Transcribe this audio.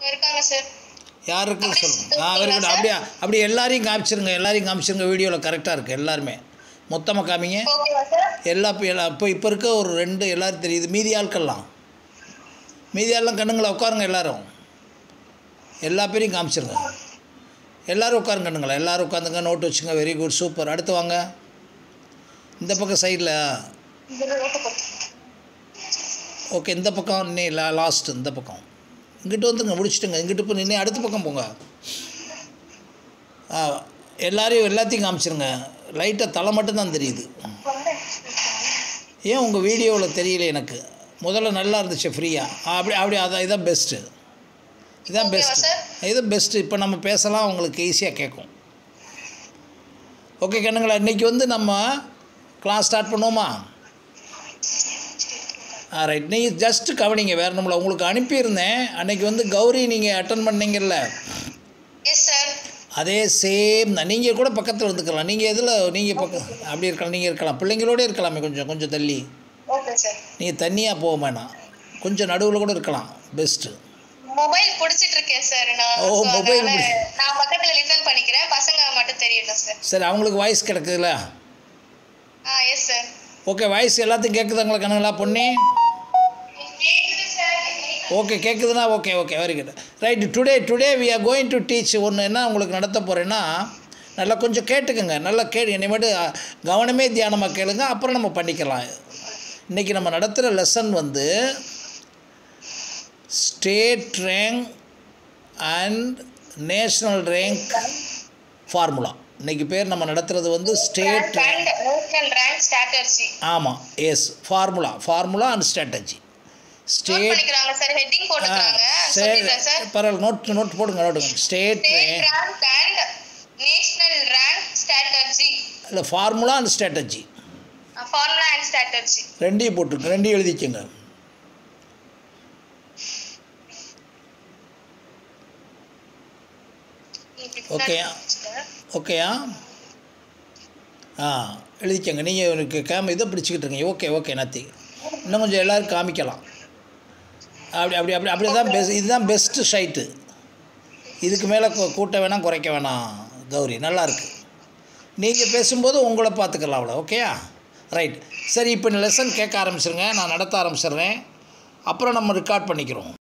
இருக்காங்க சார் யார் இருக்குன்னு சொல்லுங்கள் ஆ வெரி குட் அப்படியே அப்படி எல்லாரையும் காமிச்சிருங்க எல்லாரையும் காமிச்சிருங்க வீடியோவில் கரெக்டாக இருக்குது எல்லாருமே மொத்தமாக காமிங்க ஓகேவா சார் எல்லா இப்போ எல்லா இப்போ இப்போ இருக்க ஒரு ரெண்டு எல்லாரும் தெரியுது மீதி ஆட்கள்லாம் மீதி ஆள்லாம் கண்ணுங்களா உட்காருங்க எல்லாரும் எல்லா பேரையும் காமிச்சிருங்க எல்லாரும் உட்காருங்க கண்ணுங்களா எல்லாரும் உட்காந்துங்க நோட்டு வச்சுங்க வெரி குட் சூப்பர் அடுத்து வாங்க இந்த பக்கம் சைடில் ஓகே இந்த பக்கம் நீ லா லாஸ்ட் இந்த பக்கம் இங்கிட்டு வந்துங்க முடிச்சிட்டுங்க இங்கிட்டு போய் நின்று அடுத்த பக்கம் போங்க ஆ எல்லாரையும் எல்லாத்தையும் காமிச்சிருங்க லைட்டாக தலை மட்டும்தான் தெரியுது ஏன் உங்கள் வீடியோவில் தெரியல எனக்கு முதல்ல நல்லா இருந்துச்சு ஃப்ரீயாக அப்படி அப்படி அதான் இதான் பெஸ்ட்டு இதான் Okay வா பெஸ்ட்டு இது பெஸ்ட்டு இப்போ நம்ம பேசலாம் உங்களுக்கு ஈஸியாக கேட்கும் ஓகே கண்ணுங்களா இன்றைக்கி வந்து நம்ம கிளாஸ் ஸ்டார்ட் பண்ணுவோமா ஆ ரைட் நீங்கள் ஜஸ்ட்டு கவனிங்க வேறு நம்மள உங்களுக்கு அனுப்பியிருந்தேன் அன்றைக்கி வந்து கௌரி நீங்கள் அட்டன் பண்ணீங்கல்ல எஸ் சார் அதே சேம் தான் நீங்கள் கூட பக்கத்தில் இருந்துக்கலாம் நீங்கள் எதில் நீங்கள் பக்கம் அப்படி இருக்கலாம் நீங்கள் இருக்கலாம் பிள்ளைங்களோட இருக்கலாமே கொஞ்சம் கொஞ்சம் தள்ளி ஓகே சார் நீங்கள் தனியாக போக வேணாம் கொஞ்சம் நடுவில் கூட இருக்கலாம் பெஸ்ட்டு மொபைல் புடிச்சிட்டு இருக்கேன் சார் நான் ஓ, So, mobile அதனால புடி- நான் பக்கத்துல லிசன் பண்ணிக்கிறேன் பசங்க மட்டும் தெரியட்டும் சார் சரி அவங்களுக்கு வாய்ஸ் கிடக்குதுல்ல ஆ எஸ் சார் ஓகே வாய்ஸ் எல்லாத்தையும் கேட்குதுங்களா கண்ணுங்களா பொண்ணி கேக்குது சார் ஓகே கேட்குதுன்னா okay okay very good right today today we are going to teach ஒன்று என்ன உங்களுக்கு நடத்த போகிறேன்னா நல்லா கொஞ்சம் கேட்டுக்கோங்க நல்லா கே இனிமேட்டு அஹ், கவனமே தியானமாக கேளுங்க அப்புறம் நம்ம பண்ணிக்கலாம் இன்றைக்கி நம்ம நடத்துகிற லெசன் வந்து state rank and national rank formula இன்றைக்கி பேர் நம்ம நடத்துகிறது வந்து state rank national rank strategy ஆமாம் yes formula formula and strategy note state பண்ணிக்கிறாங்க சார் ஹெட்டிங் போட்டுக்கிறாங்க சரி சொல்லிடுறேன் சார் பரவாயில்ல நோட் நோட் போடுங்க நோட்டுங்க state state rank and national rank strategy இல்லை formula and strategy formula and strategy ரெண்டையும் போட்டுருங்க ரெண்டையும் எழுதிக்கங்க ஓகேயா? ஓகேயா ஆ எழுதிக்கங்க நீங்கள் எனக்கு கேம இதை பிடிச்சிக்கிட்டு இருக்கீங்க ஓகே ஓகே நத்தி இன்னும் கொஞ்சம் எல்லோரும் காமிக்கலாம் அப்படி அப்படி அப்படி அப்படி தான் பெஸ்ட் இதுதான் பெஸ்ட்டு ஷைட்டு இதுக்கு மேலே கூட்ட வேணாம் குறைக்க வேணாம் கௌரி நல்லா இருக்கு நீங்கள் பேசும்போது உங்களை பார்த்துக்கலாம் அவ்வளோ ஓகேயா ரைட் சரி இப்போ லெசன் கேட்க ஆரம்பிச்சிருங்க நான் நடத்த ஆரம்பிச்சிடுறேன் அப்புறம் நம்ம ரெக்கார்ட் பண்ணிக்கிறோம்